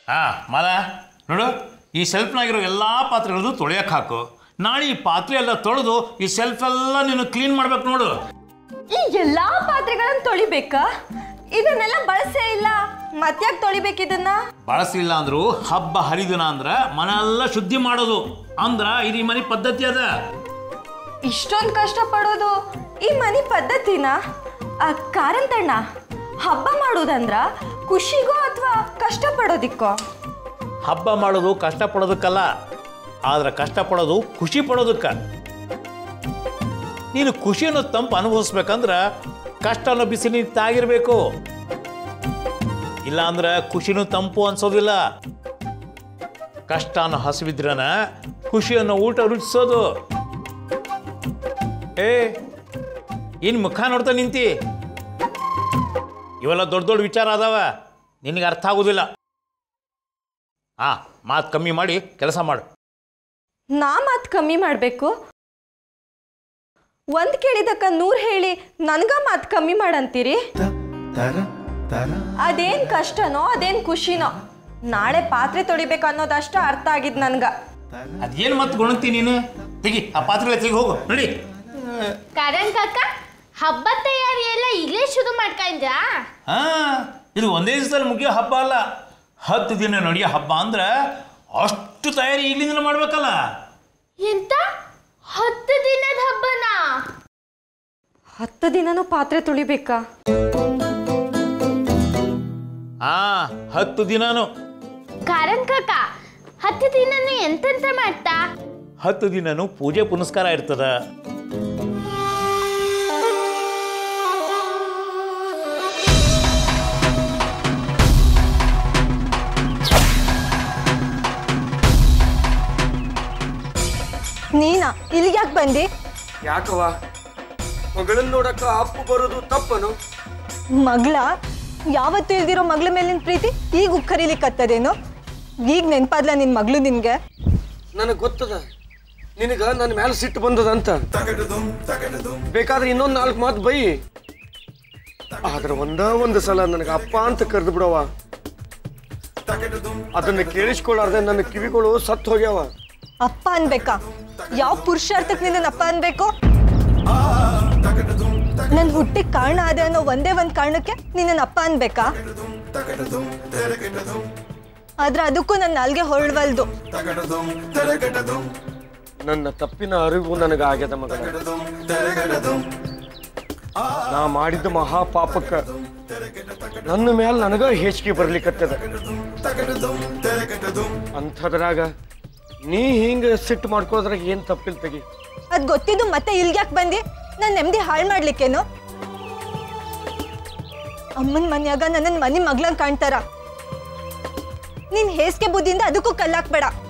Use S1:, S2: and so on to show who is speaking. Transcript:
S1: ಹಾ ಮಲ ನೋಡು ಈ ಸೆಲ್ಫ್ನಾಗಿರೋ ಎಲ್ಲ ಪಾತ್ರೆಗಳದ್ದು ತೊಳೆಯಕ್ಕೆ ಹಾಕು ನಾಳೆ ಈ ಪಾತ್ರೆ ಎಲ್ಲ ತೊಳೆದು ಈ ಸೆಲ್ಫ್ ಎಲ್ಲ ನೀನು ಕ್ಲೀನ್ ಮಾಡ್ಬೇಕು ನೋಡು
S2: ಈ ಎಲ್ಲಾ ಪಾತ್ರೆಗಳನ್ನ ತೊಳಿಬೇಕಾ ಇದನ್ನೆಲ್ಲ ಬಳಸೇ ಇಲ್ಲ ಮತ್ಯಾಕ್ ತೊಳಿಬೇಕು ಇದನ್ನ
S1: ಬಳಸಲಿಲ್ಲ ಅಂದ್ರು ಹಬ್ಬ ಹರಿದಿನ ಅಂದ್ರೆ ಮನೆಯೆಲ್ಲ ಶುದ್ಧಿ ಮಾಡೋದು ಅಂದ್ರ ಇದು ಈ ಮನೆ ಪದ್ಧತಿ ಅದ
S2: ಇಷ್ಟೊಂದು ಕಷ್ಟ ಪಡೋದು ಈ ಮನೆ ಪದ್ಧತಿನ ಆ ಕಾರಂತಣ್ಣ ಹಬ್ಬ ಮಾಡೋದಂದ್ರ ಖುಷಿಗೋ ಅಥವಾ ಕಷ್ಟ ಪಡೋದಿಕ್ಕೋ
S1: ಹಬ್ಬ ಮಾಡೋದು ಕಷ್ಟ ಪಡೋದಕ್ಕಲ್ಲ ಆದ್ರೆ ಕಷ್ಟ ಪಡೋದು ಖುಷಿ ಪಡೋದಕ್ಕ ನೀನು ಖುಷಿಯನ್ನು ತಂಪು ಅನುಭವಿಸ್ಬೇಕಂದ್ರ ಕಷ್ಟನ ಬಿಸಿ ನೀನು ತಾಗಿರ್ಬೇಕು ಇಲ್ಲ ಅಂದ್ರೆ ಖುಷಿನೂ ತಂಪು ಅನ್ಸೋದಿಲ್ಲ ಕಷ್ಟನ ಹಸಿವಿದ್ರನ ಖುಷಿಯನ್ನು ಊಟ ರುಚಿಸೋದು ಏ ಇನ್ ಮುಖ ನೋಡ್ತಾ ನಿಂತಿ ಇವೆಲ್ಲ ದೊಡ್ಡ ದೊಡ್ಡ ವಿಚಾರ ಅದಾವ ನಿನಗೆ ಅರ್ಥ ಆಗೋದಿಲ್ಲ ಆ ಮಾತು ಕಮ್ಮಿ ಮಾಡಿ ಕೆಲಸ ಮಾಡು
S2: ನಾ ಮಾತು ಕಮ್ಮಿ ಮಾಡಬೇಕು ಒಂದು ಕೇಳಿದಕ್ಕ ನೂರು ಹೇಳಿ ನನ್ಗ ಮಾತು ಕಮ್ಮಿ ಮಾಡಂತೀರಿ ಅದೇನ್ ಕಷ್ಟನೋ ಅದೇನ್ ಖುಷಿನೋ ನಾಳೆ ಪಾತ್ರೆ ತೊಳಿಬೇಕು ಅನ್ನೋದಷ್ಟ ಅರ್ಥ ಆಗಿದ್ ನನ್ಗ
S1: ಅದೇನು ಮತ್ತೆ ಗುಣಂತಿ ನೀನು ತೆಗಿ ಆ ಪಾತ್ರೆ ತೆಗಿ ಹೋಗು ನಡಿ
S3: ಕಾರಣ ಕಾಕ ಹಬ್ಬ ತಯಾರಿ ಎಲ್ಲ ಈಗಲೇ ಶುರು ಮಾಡ್ಕೊಂಡ್ರಾ
S1: ಹಾ ಇದು ಒಂದೇ ದಿವಸದಲ್ಲಿ ಮುಗಿಯೋ ಹಬ್ಬ ಅಲ್ಲ ಹತ್ತು ದಿನ ನಡೆಯೋ ಹಬ್ಬ ಅಂದ್ರೆ ಅಷ್ಟು ತಯಾರಿ ಈಗಲಿಂದ ಮಾಡ್ಬೇಕಲ್ಲ
S3: ಎಂತ ಹತ್ತು ದಿನದ ಹಬ್ಬನಾ
S2: ಹತ್ತು ದಿನನೂ ಪಾತ್ರೆ ತೊಳಿಬೇಕಾ
S1: ಆ ಹತ್ತು ದಿನಾನು
S3: ಕಾರಣ ಕಾಕ ಹತ್ತು ದಿನನು ಎಂತೆಂತ ಮಾಡ್ತಾ
S1: ಹತ್ತು ದಿನನೂ ಪೂಜೆ ಪುನಸ್ಕಾರ ಇರ್ತದ
S2: ನೀನಾ ಇಲ್ಲಿಗೆ ಯಾಕೆ ಬಂದಿ
S4: ಯಾಕವ್ವ ಮಗಳನ್ನ ನೋಡಕ್ಕ ಅಪ್ಪು ಬರೋದು ತಪ್ಪನು
S2: ಮಗಳ ಯಾವತ್ತೂ ಇಲ್ದಿರೋ ಮಗಳ ಮೇಲಿನ ಪ್ರೀತಿ ಈಗ ಉಕ್ಕರಿಲಿಕ್ಕತ್ತದೇನು ಈಗ ನೆನ್ಪಾದ್ಲ ನಿನ್ ಮಗಳು ನಿನ್ಗೆ
S4: ನನಗೆ ಗೊತ್ತದ ನಿನಗ ನನ್ನ ಮೇಲೆ ಸಿಟ್ಟು ಬಂದದ ಅಂತ ಬೇಕಾದ್ರೆ ಇನ್ನೊಂದು ನಾಲ್ಕು ಮಾತು ಬೈ ಆದ್ರೆ ಒಂದ ಒಂದು ಸಲ ನನಗೆ ಅಪ್ಪ ಅಂತ ಕರೆದು ಬಿಡವ ಅದನ್ನ ಕೇಳಿಸ್ಕೊಳ್ಳಾರ್ದೆ ನನ್ನ ಕಿವಿಗಳು ಸತ್ತು ಹೋಗ್ಯಾವ
S2: ಅಪ್ಪ ಅನ್ಬೇಕಾ ಯಾವ ಪುರುಷಾರ್ಥಕ್ಕೆ ನಿನ್ನ ಅಪ್ಪ ಅನ್ಬೇಕು ನನ್ ಹುಟ್ಟಿಗೆ ಕಾರಣ ಅದೇ ಅನ್ನೋ ಒಂದೇ ಒಂದ್ ಕಾರಣಕ್ಕೆ ನಿನ್ನ ಅಪ್ಪ ಅನ್ಬೇಕಾ ಆದ್ರೆ ಅದಕ್ಕೂ ನನ್ನ ನಾಲ್ಗೆ ಹೊರಡ್ವಲ್ದು
S4: ನನ್ನ ತಪ್ಪಿನ ಅರಿವು ನನಗೆ ಆಗ್ಯದ ಮಗ ನಾ ಮಾಡಿದ್ದ ಮಹಾಪಾಪಕ್ಕ ನನ್ನ ಮೇಲೆ ನನಗ ಹೆಚ್ಚಿಗೆ ಬರ್ಲಿಕ್ಕತ್ತದ ಅಂಥದ್ರಾಗ ನೀ ಹಿಂಗ ಸಿಟ್ಟು ಮಾಡ್ಕೋದ್ರಾಗ ಏನ್ ತಪ್ಪಿಲ್ ತೆಗಿ
S2: ಅದ್ ಗೊತ್ತಿದ್ದು ಮತ್ತೆ ಇಲ್ಗ್ಯಾಕ್ ಬಂದಿ ನನ್ ನೆಮ್ಮದಿ ಹಾಳು ಮಾಡ್ಲಿಕ್ಕೇನು ಅಮ್ಮನ್ ಮನ್ಯಾಗ ನನ್ನ ಮನಿ ಮಗ್ಳಂಗ್ ಕಾಣ್ತಾರ ನೀನ್ ಹೇಸಿಗೆ ಬುದ್ಧಿಯಿಂದ ಅದಕ್ಕೂ ಕಲ್ಲಾಕ್ಬೇಡ